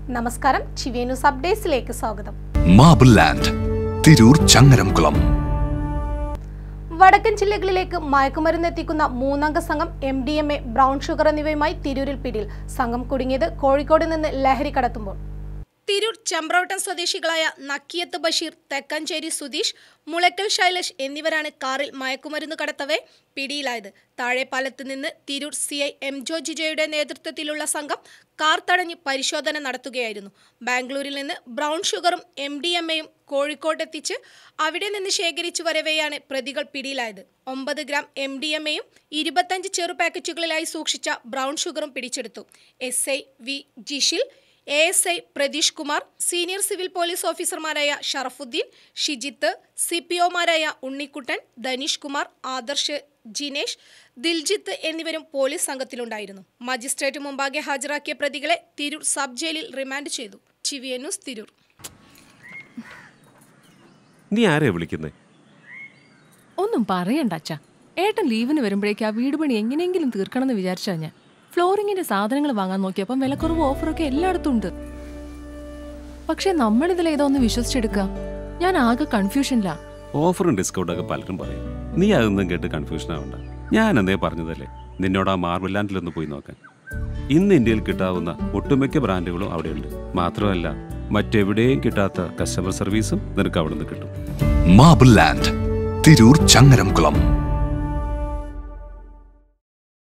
നമസ്കാരം ചിവി ന്യൂസ് അപ്ഡേറ്റ്സിലേക്ക് സ്വാഗതം marble land Tirur Changaramkulam വടക്കൻ ജില്ലകളിലേക്ക് മയക്കുമരുന്ന് എത്തിക്കുന്ന മൂന്നംഗ സംഘം M D M A brown sugar എന്നിവയുമായി തിരൂരിൽ പിടിയിൽ സംഘം കുടുങ്ങിയത് കോഴിക്കോട് നിന്ന് ലഹരി കടത്തുമ്പോൾ തിരൂർ ചെമ്പ്രവട്ടം സ്വദേശികളായ നക്കിയത്ത് ബഷീർ തെക്കഞ്ചേരി സുധീഷ് മുളക്കൽ ശൈലഷ് എന്നിവരാണ് കാറിൽ മയക്കുമരുന്ന് കടത്തവെ പിടിയിലായത് താഴെപ്പാലത്ത് നിന്ന് Tirur C I M Jo ജിജയുടെ നേതൃത്വത്തിലുള്ള സംഘം കാർ തടഞ്ഞ് പരിശോധന നടത്തുകയായിരുന്നു ബാംഗ്ലൂരിൽ നിന്ന് ബ്രൗൺ ഷുഗറും എം ഡി എം എയും കോഴിക്കോട്ടെത്തിച്ച് അവിടെ നിന്ന് ശേഖരിച്ചു വരവെയാണ് പ്രതികൾ പിടിയിലായത് ഒമ്പത് ഗ്രാം എം ഡി എം എയും ഇരുപത്തഞ്ച് ചെറു പാക്കറ്റുകളിലായി സൂക്ഷിച്ച ബ്രൗൺ ഷുഗറും പിടിച്ചെടുത്തു S I V Jishil A S I Pratheesh Kumar senior civil police ഓഫീസർമാരായ ഷറഫുദ്ദീൻ ഷിജിത്ത് സി പി ഒമാരായ ഉണ്ണിക്കുട്ടൻ ധനീഷ് കുമാർ ആദർശ് ജിനേഷ് ദിൽജിത്ത് എന്നിവരും പോലീസ് സംഘത്തിലുണ്ടായിരുന്നു മജിസ്ട്രേറ്റ് മുമ്പാകെ ഹാജരാക്കിയ പ്രതികളെ തിരൂർ സബ് ജയിലിൽ റിമാൻഡ് ചെയ്തു ചിവിയ ന്യൂസ് തിരൂർ നീ ആരെയാ വിളിക്കുന്നേ ഒന്നും പറയണ്ട അച്ഛാ ഏട്ടൻ ലീവിന് വരുമ്പോഴേക്ക് ആ വീട് പണി എങ്ങനെയെങ്കിലും തീർക്കണമെന്ന് വിചാരിച്ചാ ഞാൻ ഫ്ലോറിങ്ങിന്റെ സാധനങ്ങൾ വാങ്ങാൻ നോക്കിയപ്പം വിലക്കുറവ് ഓഫറൊക്കെ എല്ലായിടത്തും ഉണ്ട് പക്ഷെ നമ്മളിതിൽ ഏതോ ഒന്ന് വിശ്വസിച്ചെടുക്കുക ഞാൻ ആകെ കൺഫ്യൂഷനിലാ ഓഫറും ഡിസ്കൗണ്ടൊക്കെ പലരും പറയും നീ അതൊന്നും കേട്ട് കൺഫ്യൂഷൻ ആവണ്ട ഞാൻ എന്തേ പറഞ്ഞതല്ലേ നിന്നോട് ആ മാർബിൾ ലാൻഡിലൊന്ന് പോയി നോക്കാൻ ഇന്ന് ഇന്ത്യയിൽ കിട്ടാവുന്ന ഒട്ടുമിക്ക ബ്രാൻഡുകളും അവിടെയുണ്ട് മാത്രമല്ല മറ്റെവിടെയും കിട്ടാത്ത കസ്റ്റമർ സർവീസും നിനക്ക് അവിടെ നിന്ന് കിട്ടും മാബിൾ ലാൻഡ് തിരൂർ ചങ്ങരംകുളം